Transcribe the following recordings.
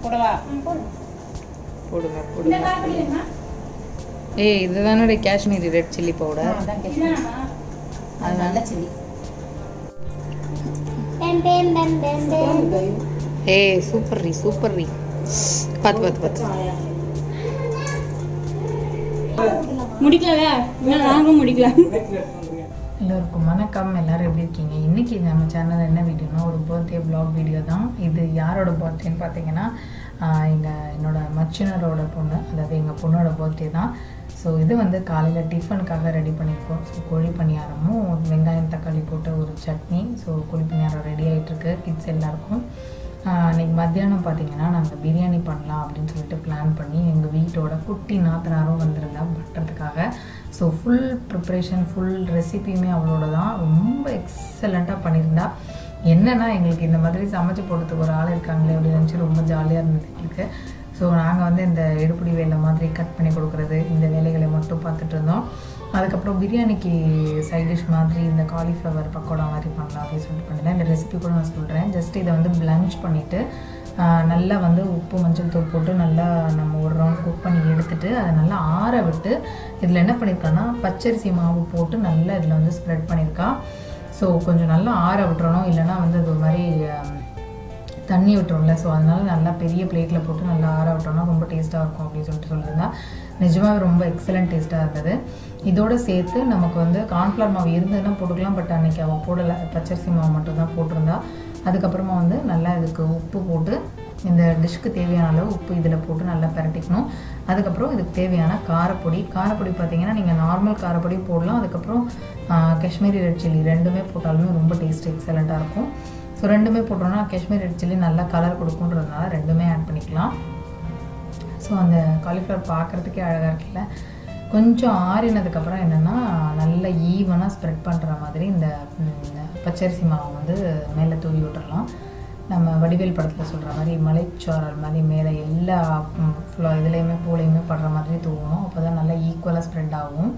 போடவா போடுங்க போடுங்க ஏய் இதுதானே காஷ்மீரி ரெட் சில்லி பவுடர் அதான் கேட்டேன் அது நல்ல சில்லி ஏய் சூப்பர் ரீ சூப்பர் ரீ பார்த்து பார்த்து பார்த்து முடிக்கல இன்னும் நாங்களும் முடிக்கல எல்லோருக்கும் வணக்கம் எல்லாரும் எப்படி இருக்கீங்க இன்னைக்கு நம்ம சேனல் என்ன வீடியோனா ஒரு பர்த்டே vlog வீடியோ தான் இது யாரோட பர்த்டேன்னு பார்த்தீங்கன்னா எங்கள் என்னோட மச்சினரோட பொண்ணு அதாவது எங்கள் பொண்ணோட பர்த்டே தான் ஸோ இது வந்து காலையில் டிஃபனுக்காக ரெடி பண்ணியிருக்கோம் ஸோ கோழி பணியாரமும் வெங்காயம் தக்காளி போட்டு ஒரு சட்னி ஸோ கோழி பணியாரம் ரெடி ஆகிட்டுருக்கு கிட்ஸ் எல்லாருக்கும் ஆஹ் அன்னைக்கு மத்தியானம் பார்த்தீங்கன்னா நாங்கள் பிரியாணி பண்ணலாம் அப்படின்னு சொல்லிட்டு பிளான் பண்ணி எங்கள் வீட்டோட குட்டி நாத்தனாரும் வந்திருந்தா பட்டுறதுக்காக ஸோ ஃபுல் ப்ரிப்ரேஷன் ஃபுல் ரெசிபியுமே அவளோட தான் ரொம்ப எக்ஸலண்ட்டாக பண்ணியிருந்தா என்னன்னா எங்களுக்கு இந்த மாதிரி சமைச்சு போடுறதுக்கு ஒரு ஆள் இருக்காங்களே அப்படின்னு நினச்சி ரொம்ப ஜாலியாக இருந்தது எங்களுக்கு ஸோ நாங்கள் வந்து இந்த எடுப்புடி வேலை மாதிரி கட் பண்ணி கொடுக்குறது இந்த வேலைகளை மட்டும் பார்த்துட்டு இருந்தோம் அதுக்கப்புறம் பிரியாணிக்கு சைட் டிஷ் மாதிரி இந்த காலிஃப்ளவர் பக்கோடா மாதிரி பண்ணலாம் அப்படின்னு சொல்லிட்டு பண்ணிட்டேன் இந்த ரெசிபி கூட நான் சொல்கிறேன் ஜஸ்ட் இதை வந்து பிளஞ்ச் பண்ணிவிட்டு நல்லா வந்து உப்பு மஞ்சள் தூள் போட்டு நல்லா நம்ம ஒரு ரவுண்ட் குக் பண்ணி எடுத்துட்டு அதை நல்லா ஆற விட்டு இதில் என்ன பண்ணியிருக்கான்னா பச்சரிசி மாவு போட்டு நல்லா இதில் வந்து ஸ்ப்ரெட் பண்ணியிருக்கா ஸோ கொஞ்சம் நல்லா ஆற விட்டுறணும் இல்லைன்னா வந்து அது ஒரு மாதிரி ஆம், தண்ணி விட்டுரும்ல ஸோ அதனால நல்லா பெரிய பிளேட்டில் போட்டு நல்லா ஆற விட்டோம்னா ரொம்ப டேஸ்ட்டாக இருக்கும் அப்படின்னு சொல்லிட்டு சொல்லியிருந்தா நிஜமாவே ரொம்ப எக்ஸலண்ட் டேஸ்ட்டாக இருந்தது இதோட சேர்த்து நமக்கு வந்து கார்ன்ஃப்ளவர் மாவு இருந்ததுன்னா போட்டுக்கலாம் பட் அன்னைக்கு அவள் போடலை பச்சரிசி மாவு மட்டும் தான் போட்டிருந்தா அதுக்கப்புறமா வந்து நல்லா இதுக்கு உப்பு போட்டு இந்த டிஷ்க்கு தேவையான அளவு உப்பு இதில் போட்டு நல்லா பரட்டிக்கணும் அதுக்கப்புறம் இதுக்கு தேவையான காரப்பொடி காரப்பொடி பார்த்தீங்கன்னா நீங்கள் நார்மல் காரப்பொடி போடலாம் அதுக்கப்புறம் ஆஹ், காஷ்மீரி ரெட் சில்லி ரெண்டுமே போட்டாலுமே ரொம்ப டேஸ்ட் எக்ஸலண்ட்டாக இருக்கும் ஸோ ரெண்டுமே போட்டோம்னா காஷ்மீர் ரெட் சில்லி நல்லா கலர் கொடுக்குன்றதுனால ரெண்டுமே ஆட் பண்ணிக்கலாம் ஸோ அந்த காலிஃப்ளவர் பார்க்குறதுக்கே அழகாக இருக்குல்ல கொஞ்சம் ஆறினதுக்கப்புறம் என்னென்னா நல்லா ஈவனாக ஸ்ப்ரெட் பண்ணுற மாதிரி இந்த ம், பச்சரிசி மாவு வந்து மேலே தூவி விட்டுறலாம் நம்ம வடிவேல் படத்தில் சொல்கிற மாதிரி மலைச்சாரல் மாதிரி மேலே எல்லா ம், ஃபுல்லா இதுலேயுமே பூலையுமே படுற மாதிரி தூவணும் அப்போ தான் நல்லா ஈக்குவலாக ஸ்ப்ரெட் ஆகும்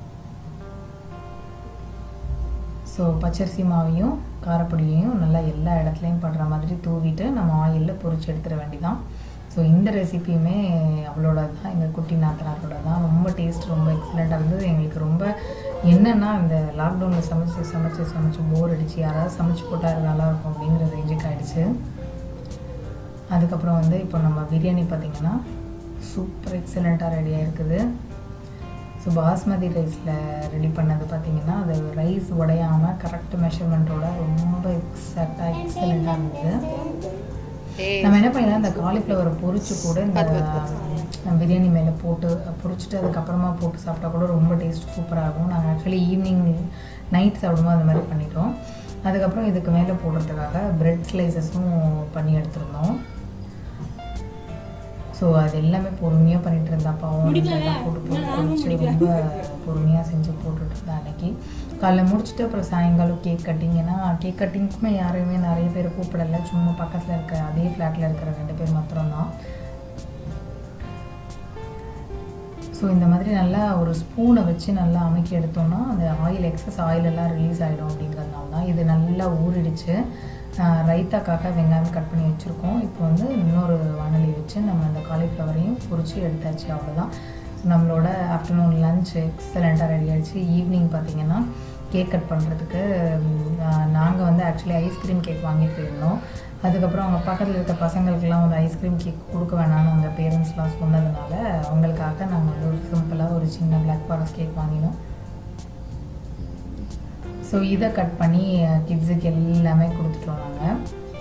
ஸோ பச்சரிசி மாவையும் காரப்பொடியையும் நல்லா எல்லா இடத்துலையும் படுற மாதிரி தூவிட்டு நம்ம ஆயிலில் பொரிச்சு எடுத்துட வேண்டிதான் ஸோ இந்த ரெசிபியுமே அவளோட தான் எங்கள் குட்டி நாத்தனாரோட தான் ரொம்ப டேஸ்ட் ரொம்ப எக்ஸலண்ட்டாக இருந்தது எங்களுக்கு ரொம்ப என்னென்னா இந்த லாக்டவுனில் சமைச்சு சமைச்சு சமைச்சு போர் அடிச்சு யாராவது சமைச்சு போட்டால் நல்லா இருக்கும் அப்படிங்கிற ரேஞ்சுக்கு ஆயிடுச்சு அதுக்கப்புறம் வந்து இப்போ நம்ம பிரியாணி பார்த்திங்கன்னா சூப்பர் எக்ஸலண்ட்டாக ரெடியாக இருக்குது ஸோ பாஸ்மதி ரைஸில் ரெடி பண்ணது பார்த்தீங்கன்னா அது ரைஸ் உடையாமல் கரெக்ட் மெஷர்மெண்ட்டோட ரொம்ப எக்ஸாக்டாக எக்ஸலண்ட்டாக இருந்தது நம்ம என்ன பண்ணலாம் இந்த காலிஃப்ளவரை பொரிச்சு கூட இந்த அஹ், பிரியாணி மேலே போட்டு பொரிச்சிட்டு அதுக்கப்புறமா போட்டு சாப்பிட்டா கூட ரொம்ப டேஸ்ட் சூப்பராக இருக்கும் நாங்கள் ஆக்சுவலி ஈவினிங் நைட் சாப்பிடும்போது அந்த மாதிரி பண்ணிட்டோம் அதுக்கப்புறம் இதுக்கு மேலே போடுறதுக்காக பிரெட் ஸ்லைசஸும் பண்ணி எடுத்திருந்தோம் ஸோ அது எல்லாமே பொறுமையாக பண்ணிட்டு இருந்தா பாவம் இதெல்லாம் போட்டு போட்டு பொரிச்சு ரொம்ப பொறுமையாக செஞ்சு போட்டுட்டு இருந்தேன் அன்னைக்கு காலைல முடிச்சுட்டு அப்புறம் சாயங்காலம் கேக் கட்டிங் ஏன்னா கேக் கட்டிங்க்குமே யாரையுமே நிறைய பேர் கூப்பிடல சும்மா பக்கத்தில் இருக்க அதே ஃப்ளாட்டில் இருக்கிற ரெண்டு பேர் மாத்திரம்தான் ஸோ இந்த மாதிரி நல்லா ஒரு ஸ்பூனை வச்சு நல்லா அமைக்கி எடுத்தோம்னா அந்த ஆயில் எக்ஸஸ் ஆயில் எல்லாம் ரிலீஸ் ஆகிடும் அப்படிங்கிறதுனால தான் இது நல்லா ஊறிடுச்சு ஆஹ் ரைத்தாக்காக வெங்காயம் கட் பண்ணி வச்சுருக்கோம் இப்போ வந்து இன்னொரு வானொலி வச்சு நம்ம அந்த காலிஃப்ளவரையும் பொரிச்சு எடுத்தாச்சு அவ்வளோதான் ஸோ நம்மளோட ஆஃப்டர்நூன் லஞ்ச் எக்ஸலண்ட்டாக ரெடி ஆயிடுச்சு ஈவினிங் பார்த்தீங்கன்னா கேக் கட் பண்ணுறதுக்கு நாங்கள் வந்து ஆக்சுவலி ஐஸ்கிரீம் கேக் வாங்கிட்டு போயிருந்தோம் அதுக்கப்புறம் அவங்க பக்கத்தில் இருக்க பசங்களுக்கெல்லாம் வந்து ஐஸ்கிரீம் கேக் கொடுக்க வேணாம்னு அவங்க பேரண்ட்ஸ்லாம் சொன்னதுனால அவங்களுக்காக நாங்கள் வந்து ஒரு சிம்பிளாக ஒரு சின்ன பிளாக் ஃபாரஸ்ட் கேக் வாங்கினோம் ஸோ இதை கட் பண்ணி கிட்ஸுக்கு எல்லாமே கொடுத்துட்டோம் நாங்கள்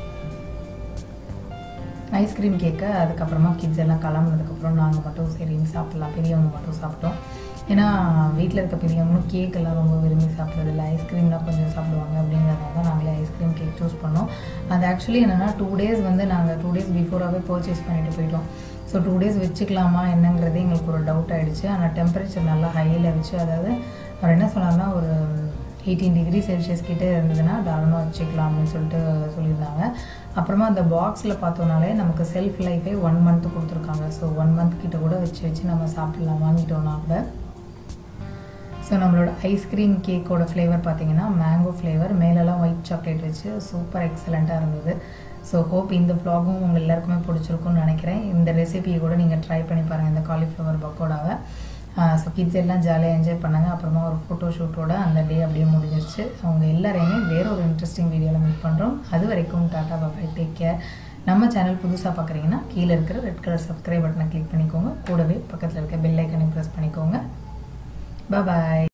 ஐஸ்கிரீம் கேக்கை அதுக்கப்புறமா கிட்ஸ் எல்லாம் கிளம்புனதுக்கப்புறம் நாங்கள் மட்டும் சரின்னு சாப்பிட்லாம் பெரியவங்க மட்டும் சாப்பிட்டோம் ஏன்னா வீட்டில் இருக்க பெரியவங்களும் கேக் எல்லாம் ரொம்ப விரும்பி சாப்பிட்றதில்ல ஐஸ்கிரீம்லாம் கொஞ்சம் சாப்பிடுவாங்க அப்படிங்கிறதுனால தான் நாங்களே ஐஸ்கிரீம் கேக் சூஸ் பண்ணோம் அது ஆக்சுவலி என்னென்னா டூ டேஸ் வந்து நாங்கள் டூ டேஸ் பிஃபோராகவே பர்ச்சேஸ் பண்ணிட்டு போயிட்டோம் ஸோ டூ டேஸ் வச்சுக்கலாமா என்னங்கிறது எங்களுக்கு ஒரு டவுட் ஆயிடுச்சு ஆனால் டெம்பரேச்சர் நல்லா ஹையில் வச்சு அதாவது அவர் என்ன சொன்னார்னா ஒரு எயிட்டீன் டிகிரி செல்சியஸ் கிட்டே இருந்ததுன்னா தாராளமாக வச்சுக்கலாம் அப்படின்னு சொல்லிட்டு சொல்லியிருந்தாங்க அப்புறமா அந்த பாக்ஸில் பார்த்தோன்னாலே நமக்கு செல்ஃப் லைஃபே ஒன் மந்த் கொடுத்துருக்காங்க ஸோ ஒன் மந்த் கிட்ட கூட வச்சு வச்சு நம்ம சாப்பிட்லாம் வாங்கிட்டோம்னா கூட ஸோ நம்மளோட ஐஸ்கிரீம் கேக்கோட ஃப்ளேவர் பார்த்தீங்கன்னா மேங்கோ ஃப்ளேவர் மேலெல்லாம் ஒயிட் சாக்லேட் வச்சு சூப்பர் எக்ஸலண்ட்டாக இருந்தது ஸோ ஹோப் இந்த vlogகும் உங்கள் எல்லாருக்குமே பிடிச்சிருக்கும்னு நினைக்கிறேன் இந்த ரெசிபியை கூட நீங்கள் ட்ரை பண்ணி பாருங்கள் இந்த காலிஃப்ளவர் பக்கோடாவை ஸோ கிட்ஸ் எல்லாம் ஜாலியாக என்ஜாய் பண்ணாங்க அப்புறமா ஒரு ஃபோட்டோ ஷூட்டோட அந்த டே அப்படியே முடிஞ்சிருச்சு அவங்க எல்லாரையுமே வேற ஒரு இன்ட்ரெஸ்டிங் வீடியோவில் மீட் பண்ணுறோம் அது வரைக்கும் டாட்டா பாபாய் டேக் கேர் நம்ம சேனல் புதுசாக பார்க்குறீங்கன்னா கீழே இருக்கிற ரெட் கலர் சப்ஸ்கிரைப் பட்டனை கிளிக் பண்ணிக்கோங்க கூடவே பக்கத்தில் இருக்க பெல் ஐக்கனை ப்ரெஸ் பண்ணிக்கோங்க பாய்